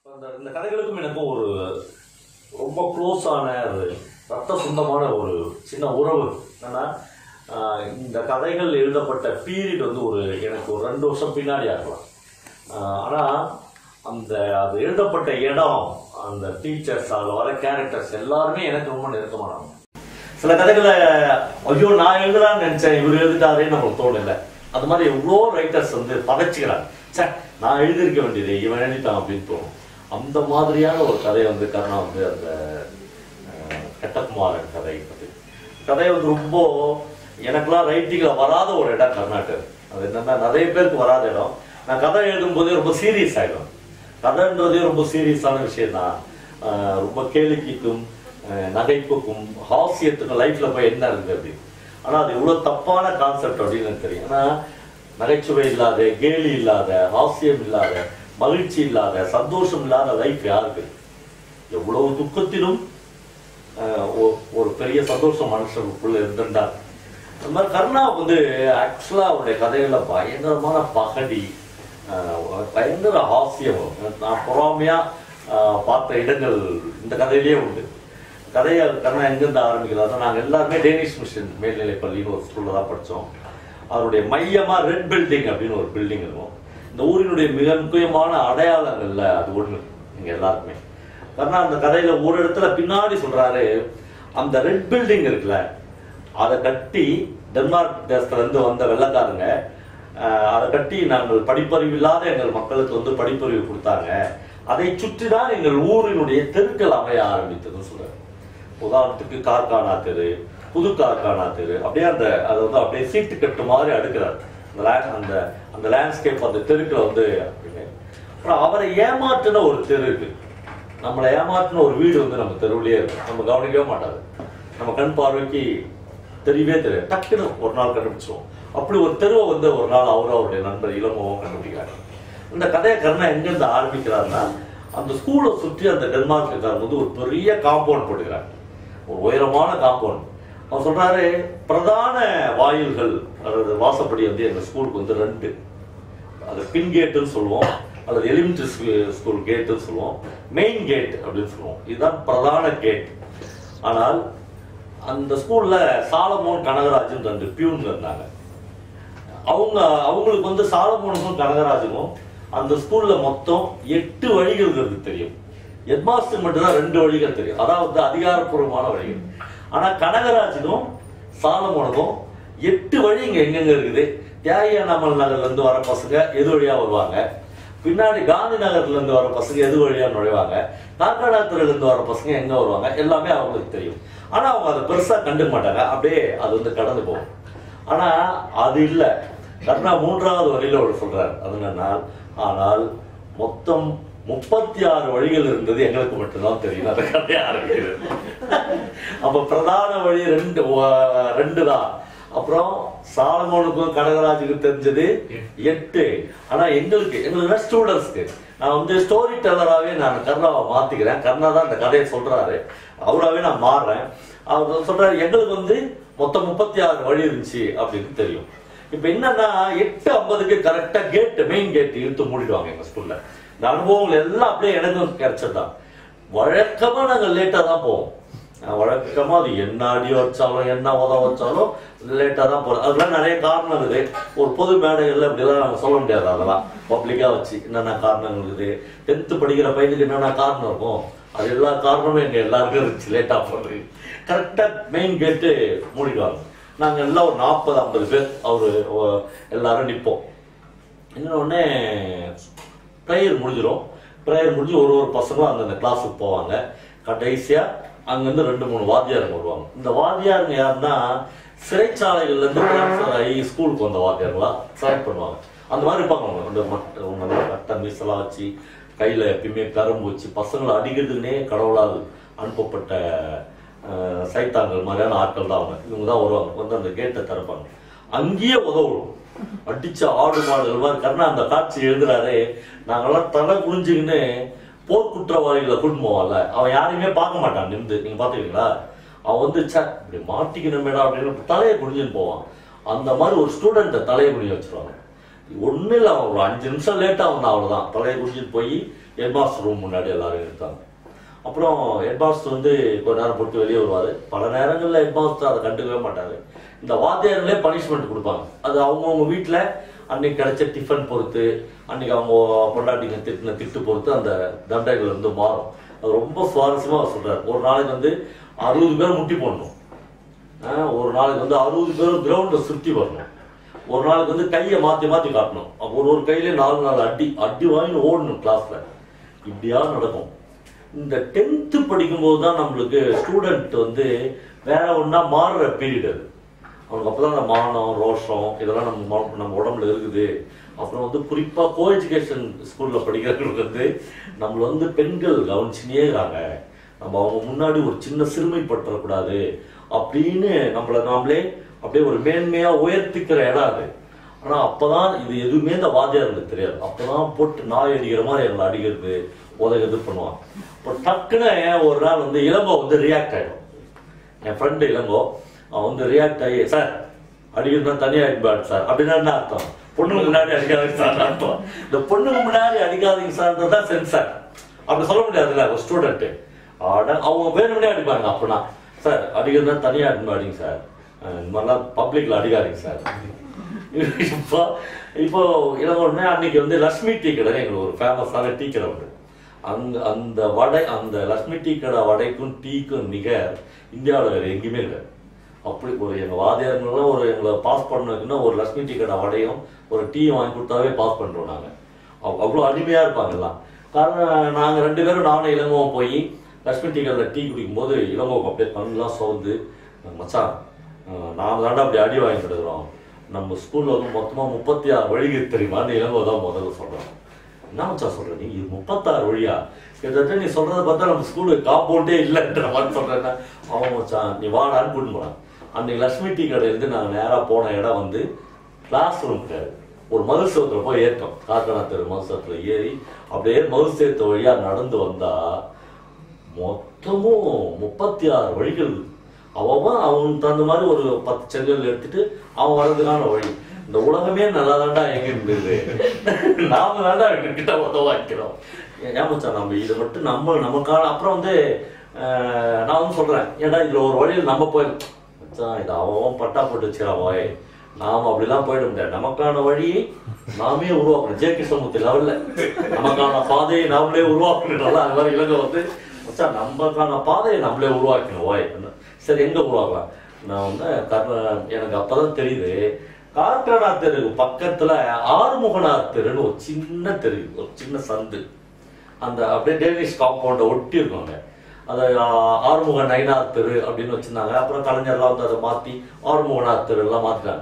அந்த இந்த கதைகளுக்கும் எனக்கும் ஒரு ரொம்ப க்ளோஸான ஒரு ரத்த சொந்தமான ஒரு சின்ன உறவு என்னன்னா ஆஹ் இந்த கதைகள் எழுதப்பட்ட பீரியட் வந்து ஒரு எனக்கு ஒரு ரெண்டு வருஷம் பின்னாடி ஆகலாம் ஆஹ் ஆனா அந்த அது எழுதப்பட்ட இடம் அந்த டீச்சர்ஸ் அதில் வர கேரக்டர்ஸ் எல்லாருமே எனக்கு ரொம்ப நெருக்கமானவங்க சில கதைகளை ஐயோ நான் எழுதலாம்னு நினைச்சேன் இவர் எழுதிட்டாரே நம்மளுக்கு தோணல அது மாதிரி எவ்வளோ ரைட்டர்ஸ் வந்து பதைச்சுக்கிறாங்க சே நான் எழுதியிருக்க வேண்டியது இவன் எழுதிட்டான் அப்படின்னு தோணும் அந்த மாதிரியான ஒரு கதை வந்து கருணா வந்து அந்த அஹ், கட்டகுமாரன் கதை பற்றி கதை வந்து ரொம்ப எனக்கெல்லாம் ரைட்டிங்கில் வராத ஒரு இடம் கர்நாடகா அது என்னன்னா நிறைய பேருக்கு வராத இடம் நான் கதை எழுதும்போதே ரொம்ப சீரியஸ் ஆகிடும் கதைன்றதே ரொம்ப சீரியஸான விஷயம் தான் ரொம்ப கேளிக்கைக்கும் அஹ், நகைப்புக்கும் ஹாஸ்யத்துக்கும் லைஃப்ல போய் என்ன இருக்குது அப்படின்னு ஆனா அது எவ்வளவு தப்பான கான்செப்ட் அப்படின்னு எனக்கு தெரியும் ஆனா நகைச்சுவை இல்லாத கேலி இல்லாத ஹாஸ்யம் இல்லாத மகிழ்ச்சி இல்லாத சந்தோஷம் இல்லாத லைஃப் யாருக்கு எவ்வளவு துக்கத்திலும் அஹ், ஒ- ஒரு பெரிய சந்தோஷம் மனுஷனுக்குள்ள இருந்திருந்தார் அந்த மாதிரி கருணா வந்து ஆக்சுவலா அவருடைய கதைகள்ல பயங்கரமான பகடி அஹ், பயங்கர ஹாஸ்யம் நான் பொறாமையா அஹ், பார்த்த இடங்கள் இந்த கதையிலேயே உண்டு கதையை கருணா எங்கிருந்து ஆரம்பிக்கிறாருன்னா நாங்கள் எல்லாருமே டேனிஷ் மிஷன் மேல்நிலைப் பள்ளின்னு ஒரு ஸ்கூல்ல தான் படித்தோம் அவருடைய மையமா ரெட் பில்டிங் அப்படின்னு ஒரு பில்டிங் இருக்கும் இந்த ஊரினுடைய மிக முக்கியமான அடையாளங்கள்ல அது ஒண்ணு எங்க எல்லாருக்குமே கருணா அந்த கதையில ஒரு இடத்துல பின்னாடி சொல்றாரு அந்த ரெட் பில்டிங் இருக்குல்ல அதை கட்டி டென்மார்க் தேசத்துல இருந்து வந்த வெள்ளக்காரங்க ஆஹ், அதை கட்டி நாங்கள் படிப்பறிவு இல்லாத எங்கள் மக்களுக்கு வந்து படிப்பறிவு கொடுத்தாங்க அதை சுற்றி தான் எங்கள் ஊரினுடைய தெருக்கள் அமைய ஆரம்பித்ததுன்னு சொல்றாரு உதாரணத்துக்கு கார்கானா தெரு புது கார்கானா தெரு அப்படியே அந்த அதை வந்து அப்படியே சீட்டு கட்டு மாதிரி அடுக்கிறார் அந்த லேண்ட் அந்த அந்த லேண்ட்ஸ்கேப் அந்த தெருக்களை வந்து அப்படின்னு அப்புறம் அவரை ஏமாற்றின ஒரு தெரு இருக்கு நம்மளை ஏமாற்றின ஒரு வீடு வந்து நம்ம தெருவுலயே இருக்கும் நம்ம கவனிக்கவே மாட்டாது நம்ம கண் பார்வைக்கு தெரியவே தெரியாது டக்குன்னு ஒரு நாள் கண்டுபிடிச்சிருவோம் அப்படி ஒரு தெருவை வந்து ஒரு நாள் அவரும் அவருடைய நண்பர் இளமவும் கண்டுபிடிக்கிறாங்க இந்த கதையை கருணா எங்கிருந்து ஆரம்பிக்கிறாருன்னா அந்த ஸ்கூலை சுற்றி அந்த டென்மார்க்குக்காரங்க வந்து ஒரு பெரிய காம்பவுண்ட் போட்டுக்கிறாங்க ஒரு உயரமான காம்பவுண்ட் அவர் சொல்றாரு பிரதான வாயில்கள் அதாவது வாசப்படி வந்து எங்க ஸ்கூலுக்கு வந்து ரெண்டு அது பின் கேட்டுன்னு சொல்லுவோம் அல்லது எலிமெண்ட்ரி ஸ்கூல் கேட்டுன்னு சொல்லுவோம் மெயின் கேட் அப்படின்னு சொல்லுவோம் இதுதான் பிரதான கேட் ஆனால் அந்த ஸ்கூல்ல சாலமோன் கனகராஜன் ரெண்டு பியூன் இருந்தாங்க அவங்க அவங்களுக்கு வந்து சாலமோனுக்கும் கனகராஜுக்கும் அந்த ஸ்கூல்ல மொத்தம் எட்டு வழிகள் இருக்கிறது தெரியும் ஹெட்மாஸ்டர் மட்டும்தான் ரெண்டு வழிகள் தெரியும் அதாவது அதிகாரப்பூர்வமான வழிகள் ஆனா கனகராஜுக்கும் சாலமோனுக்கும் எட்டு வழி இங்க எங்கெங்க இருக்குது தியாகியானாமல் நகர்ல இருந்து வர பசங்க எது வழியா வருவாங்க பின்னாடி காந்தி நகர்ல இருந்து வர பசங்க எது வழியா நுழைவாங்க காக்கடாத்துல இருந்து வர பசங்க எங்க வருவாங்க எல்லாமே அவங்களுக்கு தெரியும் ஆனா அவங்க அதை பெருசா கண்டுக்க மாட்டாங்க அப்படியே அது வந்து கடந்து போகும் ஆனா அது இல்ல கர்ணா மூன்றாவது வழியில அவர் சொல்றாரு அது என்னன்னா ஆனால் மொத்தம் முப்பத்தி ஆறு வழிகள் இருந்தது எங்களுக்கு மட்டும்தான் தெரியும் அந்த கதையை ஆரம்பிக்கிறது அப்ப பிரதான வழி ரெண்டு வ- ரெண்டு தான் அப்புறம் சாலமோனுக்கும் கடகராஜுக்கும் தெரிஞ்சது எட்டு ஆனா எங்களுக்கு எங்களுக்கு ஸ்டூடெண்ட்ஸ்க்கு நான் வந்து ஸ்டோரி டெல்லராகவே நான் கர்ணாவை மாத்திக்கிறேன் கர்ணா தான் இந்த கதையை சொல்றாரு அவராவே நான் மாறுறேன் அவர் சொல்றாரு எங்களுக்கு வந்து மொத்தம் முப்பத்தி ஆறு வழி இருந்துச்சு அப்படின்னு தெரியும் இப்ப என்னன்னா எட்டு ஐம்பதுக்கு கரெக்டா கேட் மெயின் கேட் இழுத்து மூடிடுவாங்க எங்க ஸ்கூல்ல இந்த அனுபவங்கள் எல்லாம் அப்படியே எனக்கும் கிடைச்சதுதான் வழக்கமா நாங்க லேட்டா தான் போவோம் நான் வழக்கமா அது என்ன அடி வச்சாலும் என்ன உத வச்சாலும் லேட்டா தான் போறோம் அதெல்லாம் நிறைய காரணம் இருக்குது ஒரு பொது மேடைகள்ல இப்படிலாம் நாங்க சொல்ல முடியாது அதெல்லாம் பப்ளிக்கா வச்சு என்னென்ன காரணங்கள் இருக்குது டென்த்து படிக்கிற பையனுக்கு என்னென்ன காரணம் இருக்கும் அது எல்லா காரணமும் எங்க எல்லாருக்கும் இருந்துச்சு லேட்டா போறது கரெக்டா மெயின் கேட்டு மூடிடுவாங்க நாங்க எல்லாம் ஒரு நாற்பது ஐம்பது பேர் அவரு ஒ- எல்லாரும் நிப்போம் இன்னொன்னே ப்ரேயர் முடிஞ்சிடும் ப்ரேயர் முடிஞ்சு ஒரு ஒரு பசங்களும் அந்தந்த கிளாஸுக்கு போவாங்க கடைசியா அங்கிருந்து ரெண்டு மூணு வாத்தியாருங்க வருவாங்க இந்த வாத்தியாருங்க யாருன்னா சிறைச்சாலைகள்ல இருந்து transfer ஆகி ஸ்கூலுக்கு வந்த வாத்தியாருங்களா செலக்ட் பண்ணுவாங்க அந்த மாதிரி இருப்பாங்க அவங்க ரெண்டு மட்ட ஒன்று கட்ட மீசெல்லாம் வச்சு கையில எப்பயுமே கரும்பு வச்சு பசங்களை அடிக்கிறதுக்குனே கடவுளால் அனுப்பப்பட்ட அஹ், சைத்தான்கள் மாதிரியான ஆட்கள் தான் அவங்க இவங்க தான் வருவாங்க வந்து அந்த கேட்டை திறப்பாங்க அங்கேயே உதவும் அடிச்ச ஆடு மாடுகள் மாதிரி கர்ணா அந்த காட்சி எழுதுறாரு நாங்கெல்லாம் தலை குனிஞ்சுக்கின்னு போர் குற்றவாளிகளை கூட்டு போவான்ல அவன் யாரையுமே பார்க்க மாட்டான் நின்று நீங்க பாத்துக்கிறீங்களா அவன் வந்து சே இப்படி மாட்டிக்கணுமேடா அப்படின்னு தலையை குனிஞ்சுன்னு போவான் அந்த மாதிரி ஒரு ஸ்டூடெண்ட்டை தலையை குனிய வச்சிருவாங்க ஒன்றும் இல்லை அவன் ஒரு அஞ்சு நிமிஷம் லேட்டாக வந்தான் அவ்வளோதான் தலையை குடிச்சிட்டு போய் ஹெட்மாஸ்டர் ரூம் முன்னாடி எல்லாரும் எடுத்தாங்க அப்புறம் ஹெட்மாஸ்டர் வந்து கொஞ்ச நேரம் போட்டு வெளியே வருவார் பல நேரங்களில் ஹெட்மாஸ்டர் அதை கண்டுக்கவே மாட்டாரு இந்த வாத்தியார்களே பனிஷ்மெண்ட் கொடுப்பாங்க அது அவங்கவுங்க வீட்டில் அன்னைக்கு கிடைச்ச டிஃபன் பொறுத்து அன்னைக்கு அவங்க பொண்டாட்டிங்க திட்டின திட்டு பொறுத்து அந்த தண்டைகள் வந்து மாறும் அது ரொம்ப சுவாரஸ்யமாக அவர் சொல்றாரு ஒரு நாளைக்கு வந்து அறுபது பேர் முட்டி போடணும் ஆஹ் ஒரு நாளைக்கு வந்து அறுபது பேர் கிரவுண்டை சுற்றி வரணும் ஒரு நாளைக்கு வந்து கையை மாற்றி மாற்றி காட்டணும் அப்போ ஒரு ஒரு கையிலே நாலு நாலு அடி அடி வாங்கி ஓடணும் கிளாஸில் இப்படியா நடக்கும் இந்த டென்த்து படிக்கும்போது தான் நம்மளுக்கு ஸ்டூடெண்ட் வந்து வேற ஒன்றா மாறுற பீரியட் அது அவனுக்கு அப்போ தான் அந்த மானம் ரோஷம் இதெல்லாம் நம்ம ம- நம்ம உடம்புல இருக்குது அப்புறம் வந்து குறிப்பாக கோ எஜுகேஷன் ஸ்கூலில் படிக்கிறவங்களுக்கு வந்து நம்மள வந்து பெண்கள் கவனிச்சுனே இருக்காங்க நம்ம அவங்க முன்னாடி ஒரு சின்ன சிறுமைப்பட்டுறக்கூடாது அப்படின்னு நம்மளை நாமளே அப்படியே ஒரு மேன்மையா உயர்த்திக்கிற இடம் அது ஆனா அப்பதான் இது எதுவுமே இந்த வாத்தியாருக்கு தெரியாது அப்பதான் போட்டு நாய் அடிக்கிற மாதிரி எங்களை அடிக்கிறது உதகிறது பண்ணுவான் இப்போ டக்குன்னு ஒரு நாள் வந்து இளங்கோ வந்து ரியாக்ட் ஆயிடும் என் ஃப்ரெண்டு இளங்கோ அவன் வந்து ரியாக்ட் ஆகி சார் அடிக்கிறதுனா தனியாக அடிப்பாடு சார் அப்படின்னா என்ன அர்த்தம் பொண்ணுங்க முன்னாடி அடிக்காதீங்க சார் அர்த்தம் இந்த பொண்ணுங்க முன்னாடி அடிக்காதீங்க சார்ன்றது தான் சென்சார் அப்படி சொல்ல முடியாதுல்ல ஒரு ஸ்டூடெண்ட்டு ஆட அவங்க வேணும்னே அடிப்பாங்க அப்படின்னா சார் அடிக்கிறதுனா தனியாக அடிப்பா அடிங்க சார் அஹ் இந்த மாதிரிலாம் பப்ளிக்ல அடிக்காதீங்க சார் இப்போ இப்போ இளவரனே அன்னைக்கு வந்து லக்ஷ்மி டீ கடை எங்களுக்கு ஒரு ஃபேமஸான டீ கடை உண்டு அங்க அந்த வடை அந்த லக்ஷ்மி டீ கடை வடைக்கும் டீக்கும் நிகர் இந்தியாவில் வேற எங்கேயுமே இல்லை அப்படி ஒரு எங்கள் வாதியாருங்களாம் ஒரு எங்களை பாஸ் பண்ணதுக்குன்னா ஒரு லக்ஷ்மி டீ கடை வடையும் ஒரு டீயும் வாங்கி கொடுத்தாவே பாஸ் பண்ணுறோம் நாங்கள் அவ்வளோ அருமையாக இருப்பாங்க எல்லாம் காரணம் நாங்கள் ரெண்டு பேரும் நானும் இளங்கோவும் போய் லக்ஷ்மி டீ கடையில் டீ குடிக்கும்போது இளங்கோவுக்கு அப்படியே கண்ணெலாம் சோர்ந்து மச்சான் அஹ் நாம தாண்டா அப்படி அடி வாங்கி கிடக்குறோம் நம்ம ஸ்கூல்ல வந்து மொத்தமா முப்பத்தி ஆறு வழிகள் தெரியுமான்னு இளங்கோ தான் முதல்ல சொல்றான் என்ன மச்சான் சொல்ற நீ இது முப்பத்தாறு வழியா கிட்டத்தட்ட நீ சொல்றத பார்த்தா நம்ம ஸ்கூலுக்கு காம்பவுண்டே இல்லைன்ற மாதிரி சொல்றேன்னா அவன் மச்சான் நீ வாடான்னு கூட்டிட்டு போனான் அன்னைக்கு லக்ஷ்மி டீ கடையிலேருந்து நாங்கள் நேராக போன இடம் வந்து கிளாஸ் ரூம் கிடையாது ஒரு மதுசவத்தில் போய் ஏற்றோம் காக்கடா தெரு மதுசவத்தில் ஏறி அப்படியே மதுசேத்து வழியா நடந்து வந்தா மொத்தமும் முப்பத்தி ஆறு வழிகள் அவன் அவனுக்கு தகுந்த மாதிரி ஒரு பத்து செங்கல் எடுத்துட்டு அவன் வர்றதுக்கான வழி இந்த உலகமே நல்லா தாண்டா எங்க இருந்தது நாம தாண்டா கிட்ட உதவாக்கிறோம் ஏன் மச்சான் நம்ம இதை மட்டும் நம்ம நமக்கான அப்புறம் வந்து அஹ், நான் வந்து சொல்றேன் ஏன்டா இதுல ஒரு வழியில் நம்ம போய் மச்சான் இது அவன் பட்டா போட்டு வச்சுக்கிறான் வாய் நாம அப்படிலாம் போயிட முடியாது நமக்கான வழியை நாமே உருவாக்கணும் ஜே கிருஷ்ணமூர்த்தி லெவல்ல நமக்கான பாதையை நாமளே உருவாக்கணும் நல்லா அது மாதிரி இலங்கை வந்து மச்சான் நமக்கான பாதையை நம்மளே உருவாக்கணும் வாய் சரி எங்க உருவாக்கலாம் நான் வந்து கர்ண எனக்கு அப்பதான் தெரியுது கார்கடா தெருக்கு பக்கத்துல ஆறுமுகனார் தெருன்னு ஒரு சின்ன தெரு ஒரு சின்ன சந்து அந்த அப்படியே டேனிஷ் காம்பவுண்டை ஒட்டி இருக்காங்க அதை ஆ- ஆறுமுக நயினார் தெரு அப்படின்னு வச்சிருந்தாங்க அப்புறம் கலைஞர்லாம் வந்து அதை மாத்தி ஆறுமுகனார் தெரு எல்லாம் மாத்திட்டாங்க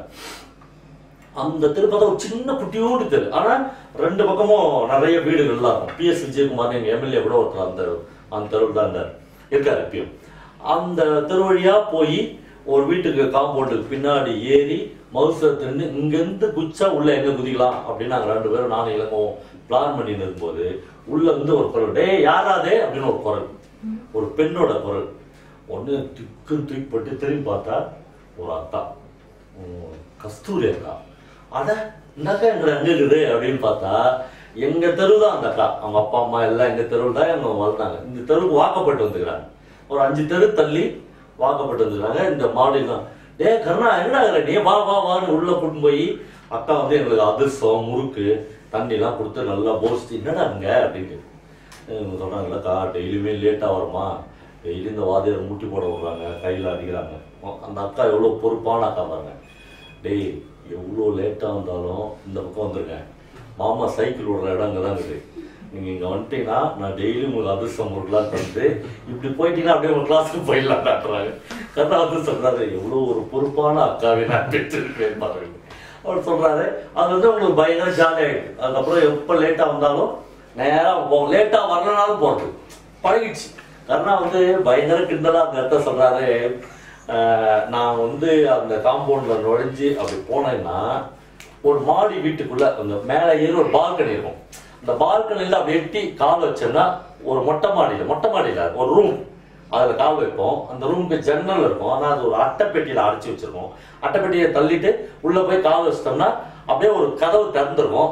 அந்த தெரு பார்த்தா ஒரு சின்ன குட்டியோடு தெரு ஆனா ரெண்டு பக்கமும் நிறைய வீடுகள்லாம் இருக்கும் பிஎஸ் விஜயகுமார் எங்க எம்எல்ஏ கூட ஒருத்தர் அந்த அந்த தெருவில் தான் இருந்தார் இருக்காரு இப்பயும் அந்த தெரு வழியா போய் ஒரு வீட்டுக்கு காம்பவுண்டுக்கு பின்னாடி ஏறி மவுசத்திலிருந்து இங்கேருந்து குச்சா உள்ள எங்க குதிக்கலாம் அப்படின்னு நாங்க ரெண்டு பேரும் நானும் இளங்கவும் பிளான் பண்ணிட்டு இருக்கும்போது உள்ள இருந்து ஒரு குரல் டேய் யாராதே அப்படின்னு ஒரு குரல் ஒரு பெண்ணோட குரல் ஒண்ணு திக்குன்னு தூக்கி போட்டு திரும்பி பார்த்தா ஒரு அக்கா உம், கஸ்தூரி அக்கா அட இந்த அக்கா எங்க எங்க இருக்குது அப்படின்னு பார்த்தா எங்க தெரு தான் அந்த அக்கா அவங்க அப்பா அம்மா எல்லாம் எங்க தெருவில் தான் அவங்க வளர்ந்தாங்க இந்த தெருவுக்கு வாக்கப்பட்டு வந்துக்கிறாங்க ஒரு அஞ்சு தெரு தள்ளி வாக்கப்பட்டு வந்துக்கிறாங்க இந்த மாடி தான் டே கருணா என்னடா இருக்கிற நீ வா வா வான்னு உள்ள கூட்டின்னு போய் அக்கா வந்து எங்களுக்கு அதிர்சம் முறுக்கு தண்ணிலாம் கொடுத்து நல்லா போஸ்ட் என்னடா அங்க அப்படின்னு இவங்க சொன்னாங்கல்லக்கா டெய்லியுமே லேட்டாக வருமா டெய்லி இந்த வாதியார் முட்டி போட விடுறாங்க கையில் அடிக்கிறாங்க அந்த அக்கா எவ்வளோ பொறுப்பான அக்கா பாருங்க டேய் எவ்வளோ லேட்டாக வந்தாலும் இந்த பக்கம் வந்துருங்க மாமா சைக்கிள் விடுற இடம் அங்கே தான் இருக்குது நீங்கள் இங்கே வந்துட்டீங்கன்னா நான் டெய்லி உங்களுக்கு அதிர்ஷ்டம் ஒரு கிளாஸ் தந்து இப்படி போயிட்டீங்கன்னா அப்படியே ஒரு கிளாஸுக்கு போயிடலாம் காட்டுறாங்க கரெக்டாக வந்து சொல்கிறாரு எவ்வளோ ஒரு பொறுப்பான அக்காவை நான் பெற்றிருக்கேன் பாருங்க அவர் சொல்றாரு அது வந்து உங்களுக்கு பயங்கர ஜாலியாகிடுது அதுக்கப்புறம் எப்போ லேட்டாக வந்தாலும் நேராக போகும் லேட்டாக வரலனாலும் போகிறது பழகிடுச்சு கருணா வந்து பயங்கர கிண்டலா அந்த இடத்த சொல்றாரு அஹ், நான் வந்து அந்த காம்பவுண்ட்ல நுழைஞ்சு அப்படி போனேன்னா ஒரு மாடி வீட்டுக்குள்ள அந்த மேலே ஏறி ஒரு பால்கனி இருக்கும் அந்த பால்கனில அப்படி எட்டி கால் வச்சேன்னா ஒரு மொட்டை மாடியில மொட்டை மாடியில ஒரு ரூம் அதுல கால் வைப்போம் அந்த ரூமுக்கு ஜன்னல் இருக்கும் ஆனா அது ஒரு அட்டைப்பெட்டியில அடைச்சி வச்சிருக்கோம் அட்டைப்பெட்டியை தள்ளிட்டு உள்ள போய் கால் வச்சிட்டோம்னா அப்படியே ஒரு கதவு திறந்துருக்கும்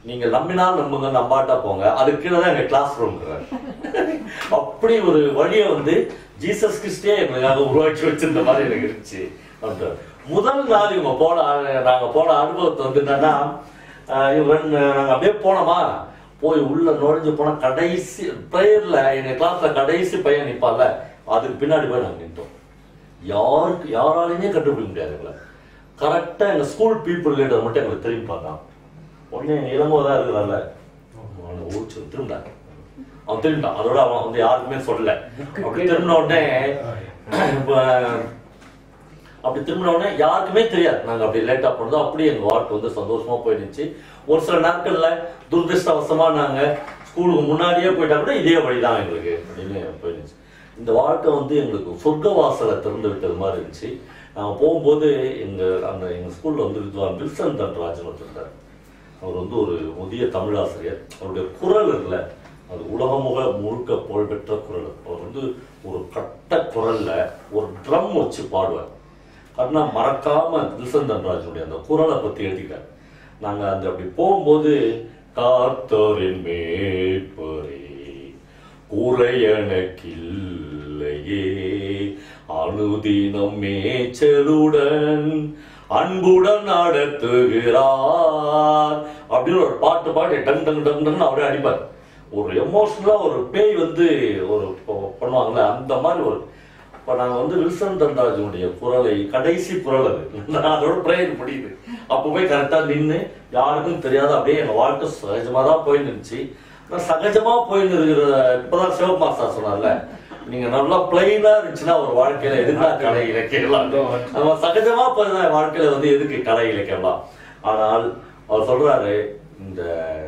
நீங்கள் நம்பினால் நம்புங்க நம்பாட்டா போங்க அதுக்கு கீழே தான் எங்க கிளாஸ் ரூம் அப்படி ஒரு வழியை வந்து ஜீசஸ் கிறிஸ்டியே எங்களுக்காக உருவாக்கி வச்சிருந்த மாதிரி எனக்கு இருந்துச்சு அப்படின்றாரு. முதல் நாள் இவங்க போன நாங்க போன அனுபவத்தை வந்து என்னன்னா ஆஹ் இவங்க ரெண்டு- நாங்க அப்படியே போனோமா போய் உள்ள நுழைஞ்சு போனா கடைசி ப்ரேயர்ல எங்க கிளாஸ்ல கடைசி பையன் நிப்பான்ல அதுக்கு பின்னாடி போய் நாங்க நின்றோம் யாருக்கு யாராலையுமே கண்டுபிடிக்க முடியாது எங்களை கரெக்டா எங்க ஸ்கூல் பீப்புள் லீடர் மட்டும் எங்களை திரும்பி பார்த்தான் உடனே எங்க இளங்கோ தான் இருக்கிறான்ல அவனை ஊச்சு திரும்பிட்டான் அவன் திரும்பிட்டான் அதோட அவன் வந்து யாருக்குமே சொல்லல அப்படி திரும்பின உடனே இப்ப அப்படி திரும்பின உடனே யாருக்குமே தெரியாது நாங்க அப்படி லேட்டா போனதோ அப்படியே எங்க வாழ்க்கை வந்து சந்தோஷமா போயிடுச்சு ஒரு சில நாட்கள்ல துரதிருஷ்டவசமா நாங்க ஸ்கூலுக்கு முன்னாடியே போயிட்டா கூட இதே வழிதான் எங்களுக்கு அப்படின்னு போயிடுச்சு இந்த வாழ்க்கை வந்து எங்களுக்கு சொர்க்க வாசலை திறந்து விட்டது மாதிரி இருந்துச்சு நாங்க போகும்போது எங்க அந்த எங்க ஸ்கூல்ல வந்து வித்வான் வில்சன் தன்ராஜன் ஒருத்தர் இருந்தார் அவர் வந்து ஒரு முதிய தமிழாசிரியர் அவருடைய குரல் இருக்குல்ல அது உலகமுக முழுக்க புகழ்பெற்ற குரல் அவர் வந்து ஒரு கட்ட குரல்ல ஒரு ட்ரம் வச்சு பாடுவார் அண்ணா மறக்காம தில்சன் தன்ராஜனுடைய அந்த குரலை பத்தி எழுதிக்கிறார் நாங்க அந்த அப்படி போகும்போது காத்தோரின் மேய்ப்பரே குறையனக்கில்லையே அனுதினம் மேய்ச்சலுடன் அன்புடன் நடத்துகிறார் அப்படின்னு ஒரு பாட்டு பாட்டு டங் டங் டங் டங்னு அவரே அடிப்பார் ஒரு எமோஷனலா ஒரு பேய் வந்து ஒரு ப- பண்ணுவாங்கல்ல அந்த மாதிரி ஒரு இப்போ நாங்கள் வந்து வில்சன் தன்ராஜனுடைய குரலை கடைசி குரல் அது நான் அதோட ப்ரேயர் முடியுது அப்போ போய் கரெக்டாக நின்று யாருக்கும் தெரியாத அப்படியே எங்கள் வாழ்க்கை சகஜமாக தான் போயின்னு இருந்துச்சு ஆனால் சகஜமாக போயின்னு இருக்கிற இப்போதான் சிவகுமார் சார் சொன்னார்ல நீங்கள் நல்லா பிளைனாக இருந்துச்சுன்னா ஒரு வாழ்க்கையில் எதுக்குடா கலை இலக்கியம்லாம் நம்ம சகஜமாக போய் வாழ்க்கையில் வந்து எதுக்கு கலை இலக்கியம்லாம் ஆனால் அவர் சொல்றாரு இந்த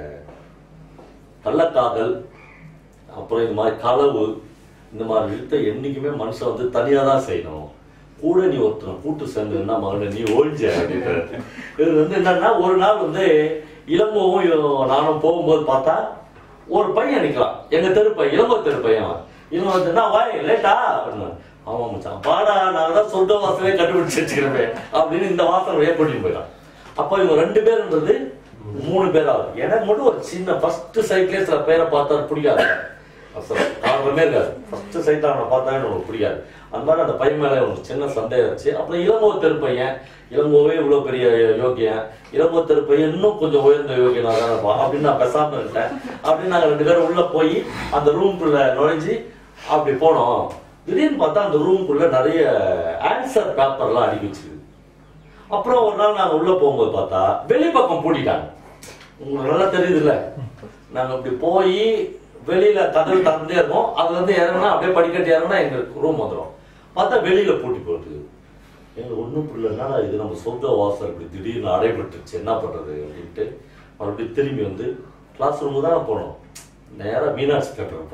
கள்ளக்காதல் அப்புறம் இந்த மாதிரி களவு இந்த மாதிரி விஷயத்தை என்னைக்குமே மனுஷன் வந்து தனியாக தான் செய்யணும் கூட நீ ஒருத்தனை கூட்டு சேர்ந்துன்னா மகனை நீ ஒழிஞ்ச அப்படின்றாரு இது வந்து என்னன்னா ஒரு நாள் வந்து இளங்கோவும் இவ- நானும் போகும்போது பார்த்தா ஒரு பையன் நிற்கலாம் எங்க தெரு பையன் இளங்கோ தெரு பையன் அவன். இவன் வந்து என்ன வாய் லேட்டா அப்படின்னு ஆமா மச்சான் பாடா நான் தான் சொந்த வாசலே கண்டுபிடிச்சு வச்சுக்கிறேன் அப்படின்னு இந்த வாசல் வழியா கூட்டிட்டு போயிட்டான் அப்போ இவங்க ரெண்டு பேருன்றது மூணு பேர் ஆகும் எனக்கு மட்டும் ஒரு சின்ன ஃபர்ஸ்ட் சைட்லேயே சில பேரை பார்த்தா பிடிக்காது அசல் காரணமே இருக்காது ஃபர்ஸ்ட் சைட் அவனை பார்த்தாவே எனக்கு பிடிக்காது அந்த மாதிரி அந்த பையன் மேல ஒரு சின்ன சந்தேகம் இருந்துச்சு அப்புறம் இளங்கோ தெரு பையன் இளங்கோவே இவ்வளவு பெரிய யோகியன் இளங்கோ தெரு பையன் இன்னும் கொஞ்சம் உயர்ந்த யோகியனா தான் இருப்பான் அப்படின்னு நான் பேசாம இருந்தேன் அப்படின்னு நாங்க ரெண்டு பேரும் உள்ள போய் அந்த ரூம்குள்ள நுழைஞ்சு அப்படி போனோம் திடீர்னு பார்த்தா அந்த ரூம்குள்ள நிறைய ஆன்சர் பேப்பர்லாம் அடுக்கி வச்சிருக்கு அப்புறம் ஒரு நாள் நாங்க உள்ள போகும்போது பார்த்தா வெளிப்பக்கம் பூட்டிட்டாங்க உங்களுக்கு நல்லா தெரியுதுல்ல நாங்க இப்படி போய் வெளியில கதவு திறந்தே இருக்கோம் அது வந்து இறங்கினா அப்படியே படிக்கட்டு இறங்கினா எங்க ரூம் வந்துடும் பார்த்தா வெளியில பூட்டி போகுது எங்களுக்கு ஒன்றும் புரியலன்னா இது நம்ம சொந்த வாசல் இப்படி திடீர்னு அடைபட்டுருச்சு என்ன பண்றது அப்படின்ட்டு மறுபடியும் திரும்பி வந்து கிளாஸ் ரூமுக்கு தான் போனோம் நேரா மீனாட்சி தேட்டருக்கு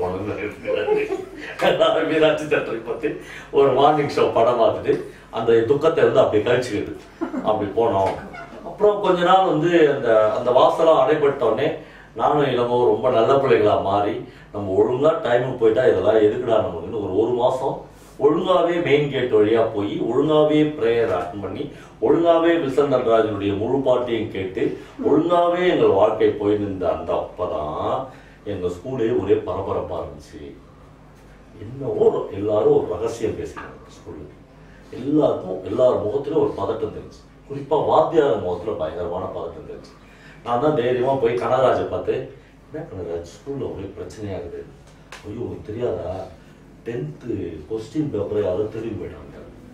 போனோம் மீனாட்சி தேட்டருக்கு பார்த்து ஒரு மார்னிங் ஷோ படம் பார்த்துட்டு அந்த துக்கத்தை இருந்து அப்படி கழிச்சுக்கிட்டு அப்படி போனோம் அப்புறம் கொஞ்ச நாள் வந்து அந்த அந்த வாசலாம் அடைபட்டோடனே நானும் இளமோ ரொம்ப நல்ல பிள்ளைகளா மாறி நம்ம ஒழுங்கா டைமுக்கு போயிட்டா இதெல்லாம் எதுக்குடா நமக்குன்னு ஒரு ஒரு மாசம் ஒழுங்காவே மெயின் கேட் வழியா போய் ஒழுங்காவே ப்ரேயர் அட்டன் பண்ணி ஒழுங்காவே வில்சன் நடராஜனுடைய முழு பாட்டையும் கேட்டு ஒழுங்காவே எங்கள் வாழ்க்கை போய் நின்ற அந்த அப்பதான் எங்க ஸ்கூலே ஒரே பரபரப்பா இருந்துச்சு என்னவோ ஒரு- எல்லாரும் ஒரு ரகசியம் பேசினாங்க ஸ்கூல்ல எல்லாருக்கும் எல்லார் முகத்திலும் ஒரு பதட்டம் தெரிஞ்சு குறிப்பா வாத்தியார் முகத்துல பயங்கரமான பதட்டம் தெரிஞ்சு நான் தான் தைரியமா போய் கனகராஜை பார்த்து என்ன கனகராஜ் ஸ்கூல்ல ஒரே பிரச்சனையாகுது ஐயோ உனக்கு தெரியாதா டென்த்து கொஸ்டின் பேப்பரை யாரும் திரும்பி போயிட்டாங்க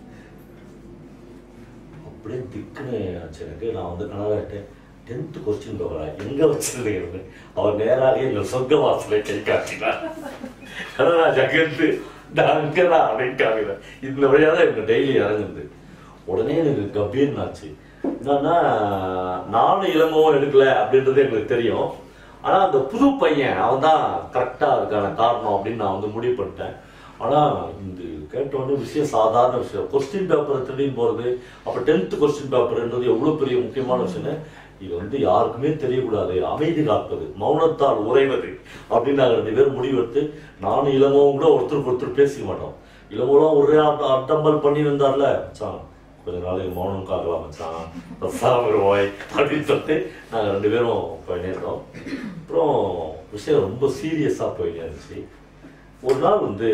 அப்படியே திக்குன்னு ஆச்சு எனக்கு நான் வந்து கனகராஜ்ட்டேன் டென்த்து கொஸ்டின் பேப்பரா எங்க வச்சிருந்தீங்க அவர் நேராக எங்கள் சொர்க்க வாசலை கை காட்டினார் கனகராஜ் அங்கிருந்து நான் அங்கதான் அப்படின்னு காமிக்கிறேன் இந்த வழியா தான் எனக்கு டெய்லி இறங்குது உடனே எனக்கு கம்பீர்னு ஆச்சு என்னன்னா நானும் இளங்கவும் எடுக்கல அப்படின்றது எங்களுக்கு தெரியும் ஆனா அந்த புது பையன் அவன் தான் கரெக்டா அதுக்கான காரணம் அப்படின்னு நான் வந்து முடிவு பண்ணிட்டேன் ஆனா இந்த கேட்டோடனே விஷயம் சாதாரண விஷயம் கொஸ்டின் பேப்பர் திருடின்னு போறது அப்ப டென்த் கொஸ்டின் பேப்பர்ன்றது எவ்வளவு பெரிய முக்கியமான விஷயம் இது வந்து யாருக்குமே தெரியக்கூடாது அமைதி காப்பது மௌனத்தால் உறைவது அப்படின்னு நாங்கள் ரெண்டு பேரும் முடிவெடுத்து நானும் இளங்கோவும் கூட ஒருத்தருக்கு ஒருத்தர் பேசிக்க மாட்டோம் இளங்கோலாம் ஒரே ஆட்ட- அட்டம்பல் பண்ணி வந்தார்ல மச்சான் கொஞ்ச நாளைக்கு மௌனம் காக்கலாம் மச்சான் பிரசாமர் ஓய் அப்படின்னு சொல்லிட்டு நாங்கள் ரெண்டு பேரும் போயிட்டே இருந்தோம் அப்புறம் விஷயம் ரொம்ப சீரியஸாக போயிட்டே இருந்துச்சு ஒரு நாள் வந்து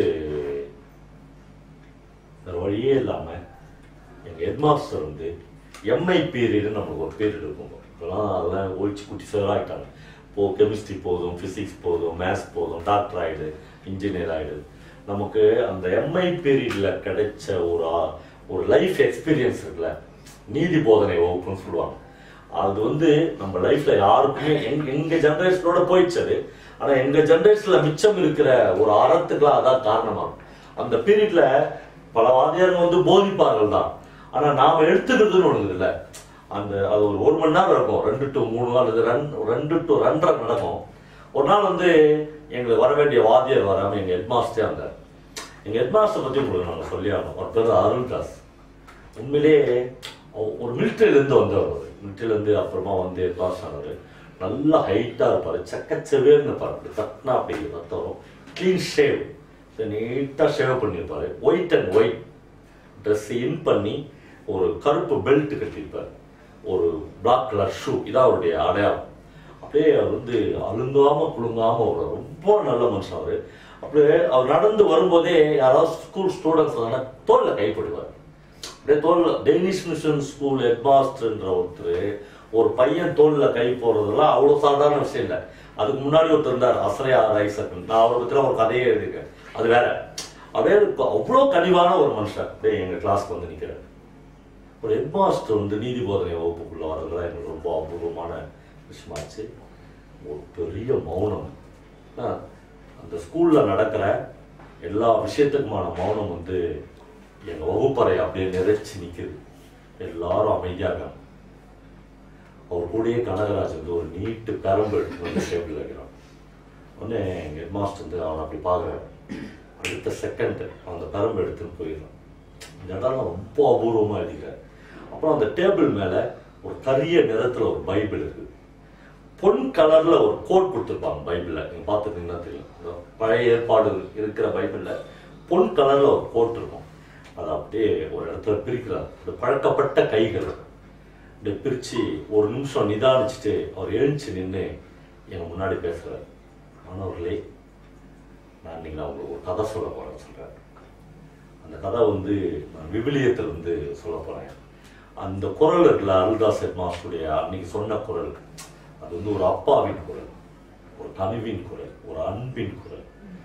வேற வழியே இல்லாமல் எங்கள் ஹெட்மாஸ்டர் வந்து எம்ஐ பீரியடு நம்மளுக்கு ஒரு பீரியட் இருக்கும் இப்போலாம் அதெல்லாம் ஒழிச்சு குட்டி ஆகிட்டாங்க இப்போ கெமிஸ்ட்ரி போதும் ஃபிசிக்ஸ் போதும் மேத்ஸ் போதும் டாக்டர் ஆகிடு இன்ஜினியர் ஆகிடு நமக்கு அந்த எம்ஐ பீரியடில் கிடைச்ச ஒரு ஆ- ஒரு லைஃப் எக்ஸ்பீரியன்ஸ் இருக்குல்ல நீதி போதனை வகுப்புன்னு சொல்லுவாங்க அது வந்து நம்ம லைஃப்ல யாருக்குமே எங்க எங்க ஜெனரேஷனோட போயிடுச்சு அது ஆனா எங்க ஜெனரேஷன்ல மிச்சம் இருக்கிற ஒரு அறத்துக்குலாம் அதான் காரணமாகும் அந்த பீரியட்ல பல வாத்தியார்கள் வந்து போதிப்பார்கள் தான் ஆனா நாம எடுத்துக்கிறதுன்னு ஒண்ணு இல்ல அந்த அது ஒரு ஒரு மணி நேரம் இருக்கும் ரெண்டு டு மூணு நாள் இது ரெண்டு ரெண்டு டு ரெண்டரை நடக்கும் ஒரு நாள் வந்து எங்களுக்கு வர வேண்டிய வாத்தியார் வராம எங்க ஹெட்மாஸ்டரே வந்தார் எங்க ஹெட்மாஸ்டர் பத்தி உங்களுக்கு நாங்க சொல்லி ஆகணும் ஒரு பேர் அருள்தாஸ் உண்மையிலேயே அவ- ஒரு மிலிட்ரியிலேருந்து வந்தவர் அவர் மிலிட்ரியிலேருந்து அப்புறமா வந்து பாஸ் ஆனவர் நல்லா ஹைட்டாக இருப்பார் சக்கச்சவேர்னு இருப்பார் அப்படி தட்டினா அப்படி ரத்தம் வரும் க்ளீன் ஷேவ் நீட்டாக ஷேவ் பண்ணியிருப்பார் white and white dress in பண்ணி ஒரு கருப்பு பெல்ட் கட்டியிருப்பார் ஒரு பிளாக் கலர் ஷூ இதான் அவருடைய அடையாளம் அப்படியே அவர் வந்து அலுங்காம குலுங்காம ஒரு ரொம்ப நல்ல மனுஷன் அவரு அப்படியே அவர் நடந்து வரும்போதே யாராவது ஸ்கூல் ஸ்டூடெண்ட்ஸ் தானே தோல்ல கைப்படுவார் அப்படியே தோல்ல டெய்னிஷ் மிஷன் ஸ்கூல் ஹெட்மாஸ்டர்ன்ற ஒருத்தர் ஒரு பையன் தோல்ல கை போடுறதெல்லாம் அவ்வளோ சாதாரண விஷயம் இல்லை அதுக்கு முன்னாடி ஒருத்தர் இருந்தார் அஸ்ரையா ரைசன் நான் அவரை பற்றி ஒரு கதையே எழுதியிருக்கேன் அது வேற அப்படியே இருக்கும் அவ்வளோ கனிவான ஒரு மனுஷன் அப்படியே எங்கள் கிளாஸ்க்கு வந்து நிற்கிறார் ஒரு ஹெட்மாஸ்டர் வந்து நீதி போதனை வகுப்புக்குள்ள வரதுலாம் எனக்கு ரொம்ப அபூர்வமான விஷயமாச்சு ஒரு பெரிய மௌனம் ஆனா, அந்த ஸ்கூல்ல நடக்கிற எல்லா விஷயத்துக்குமான மௌனம் வந்து எங்க வகுப்பறை அப்படியே நிறைச்சு நிக்குது எல்லாரும் அமைதியாக அவர் கூடயே கனகராஜ் வந்து ஒரு நீட்டு பெரம்பு எடுத்து வந்து டேபிள் வைக்கிறான் உடனே எங்க ஹெட்மாஸ்டர் வந்து அவனை அப்படி பார்க்குறான் அடுத்த செகண்ட் அந்த பெரம்பு எடுத்துன்னு போயிடுறான் இந்த இடம்லாம் ரொம்ப அபூர்வமா எழுதிக்கிறார் அப்புறம் அந்த டேபிள் மேல ஒரு கரிய நிறத்துல ஒரு பைபிள் இருக்கு பொன் கலர்ல ஒரு கோட் கொடுத்துருப்பாங்க பைபிள்ல நீங்க பார்த்துட்டீங்கன்னா தெரியும் இந்த பழைய ஏற்பாடு இருக்கிற பைபிள்ல பொன் கலர்ல ஒரு கோட் இருக்கும் அதை அப்படியே ஒரு இடத்துல பிரிக்கிறார் இந்த பழக்கப்பட்ட கைகள் இப்படி பிரிச்சு ஒரு நிமிஷம் நிதானிச்சுட்டு அவர் எழுந்துச்சு நின்று எங்க முன்னாடி பேசுறாரு மாணவர்களே நான் இன்னைக்கு நான் உங்களுக்கு ஒரு கதை சொல்ல போறேன்னு சொல்றேன் அந்த கதை வந்து நான் விவிலியத்தில் வந்து சொல்ல போறேன் அந்த குரல் இருக்குல்ல அருள்தாஸ் மாஸ்டருடைய அன்னைக்கு சொன்ன குரல் அது வந்து ஒரு அப்பாவின் குரல் ஒரு கனிவின் குரல் ஒரு அன்பின் குரல்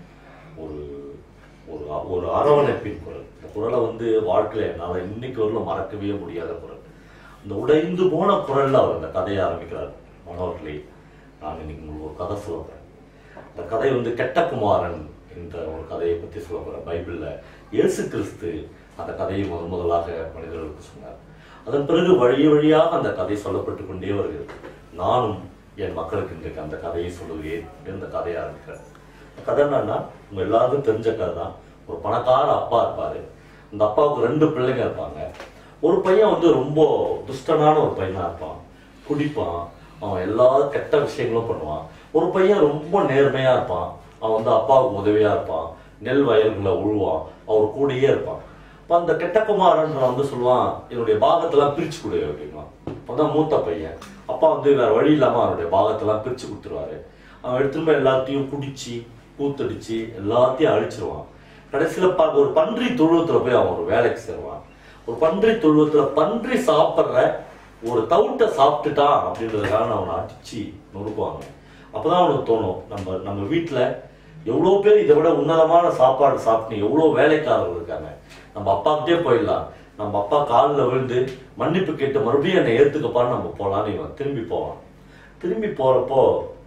ஒரு ஒரு ஒரு அரவணைப்பின் குரல் இந்த குரலை வந்து வாழ்க்கையில என்னால் இன்னைக்கு வரலும் மறக்கவே முடியாத குரல் அந்த உடைந்து போன குரல்ல அவர் அந்த கதையை ஆரம்பிக்கிறார் மாணவர்களே நான் இன்னைக்கு உங்களுக்கு ஒரு கதை சொல்ல போறேன் அந்த கதை வந்து கெட்டகுமாரன் என்ற ஒரு கதையை பற்றி சொல்ல போறேன் பைபிள்ல இயேசு கிறிஸ்து அந்த கதையை முதன் முதலாக மனிதர்களுக்கு சொன்னார் அதன் பிறகு வழி வழியாக அந்த கதை சொல்லப்பட்டு கொண்டே வருகிறது நானும் என் மக்களுக்கு இன்றைக்கு அந்த கதையை சொல்லுவேன் அப்படின்னு அந்த கதையை ஆரம்பிக்கிறேன் இந்த கதை என்னன்னா உங்க எல்லாருக்கும் தெரிஞ்ச கதை தான் ஒரு பணக்கார அப்பா இருப்பாரு அந்த அப்பாவுக்கு ரெண்டு பிள்ளைங்க இருப்பாங்க ஒரு பையன் வந்து ரொம்ப துஷ்டனான ஒரு பையனா இருப்பான் குடிப்பான் அவன் எல்லா கெட்ட விஷயங்களும் பண்ணுவான் ஒரு பையன் ரொம்ப நேர்மையா இருப்பான் அவன் வந்து அப்பாவுக்கு உதவியா இருப்பான் நெல் வயல்களை உழுவான் அவர் கூடயே இருப்பான் அப்ப அந்த கெட்ட குமாரன் வந்து சொல்லுவான் என்னுடைய பாகத்தெல்லாம் பிரிச்சு கொடு அப்படின்வான் அப்பதான் மூத்த பையன் அப்பா வந்து வேற வழி இல்லாம அவனுடைய பாகத்தெல்லாம் பிரிச்சு கொடுத்துருவாரு அவன் எடுத்துட்டு போய் எல்லாத்தையும் குடிச்சு கூத்தடிச்சு எல்லாத்தையும் அழிச்சிருவான் கடைசியில ப- ஒரு பன்றி தொழுவத்துல போய் அவன் ஒரு வேலைக்கு சேருவான் ஒரு பன்றி தொழுவத்துல பன்றி சாப்பிடுற ஒரு தவிட்டை சாப்பிட்டுட்டான் அப்படின்றதுக்காக அவனை அடிச்சு நொறுக்குவாங்க அப்பதான் அவனுக்கு தோணும் நம்ம நம்ம வீட்டுல எவ்வளோ பேர் இதை விட உன்னதமான சாப்பாடு சாப்பிட்டு எவ்வளோ வேலைக்காரர்கள் இருக்காங்க நம்ம அப்பாக்கிட்டே போயிடலாம் நம்ம அப்பா காலில் விழுந்து மன்னிப்பு கேட்டு மறுபடியும் என்னை ஏத்துக்கப்பான்னு நம்ம போலான்னு இவன் திரும்பி போவான் திரும்பி போறப்போ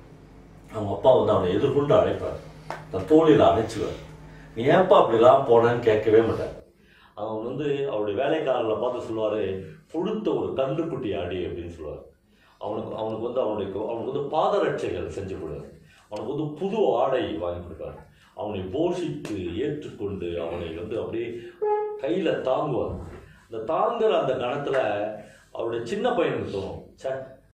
அவங்க அப்பா வந்து அவனை எதிர்கொண்டு அழைப்பார் தன் தோளில் அணைச்சுவார் நீ ஏன்பா அப்படிலாம் போனேன்னு கேட்கவே மாட்டார் அவன் வந்து அவருடைய வேலைக்காரர்களை பார்த்து சொல்லுவாரு கொடுத்த ஒரு கன்றுக்குட்டி அடி அப்படின்னு சொல்லுவார் அவனுக்கு அவனுக்கு வந்து அவனுடைய அவனுக்கு வந்து பாதரட்சைகள் செஞ்சு கொடுவார் அவனுக்கு வந்து புது ஆடை வாங்கி கொடுப்பார் அவனை போஷித்து ஏற்றுக்கொண்டு அவனை வந்து அப்படியே கையில தாங்குவார் இந்த தாங்குற அந்த கணத்துல அவருடைய சின்ன பையனுக்கு தோணும் ச்சே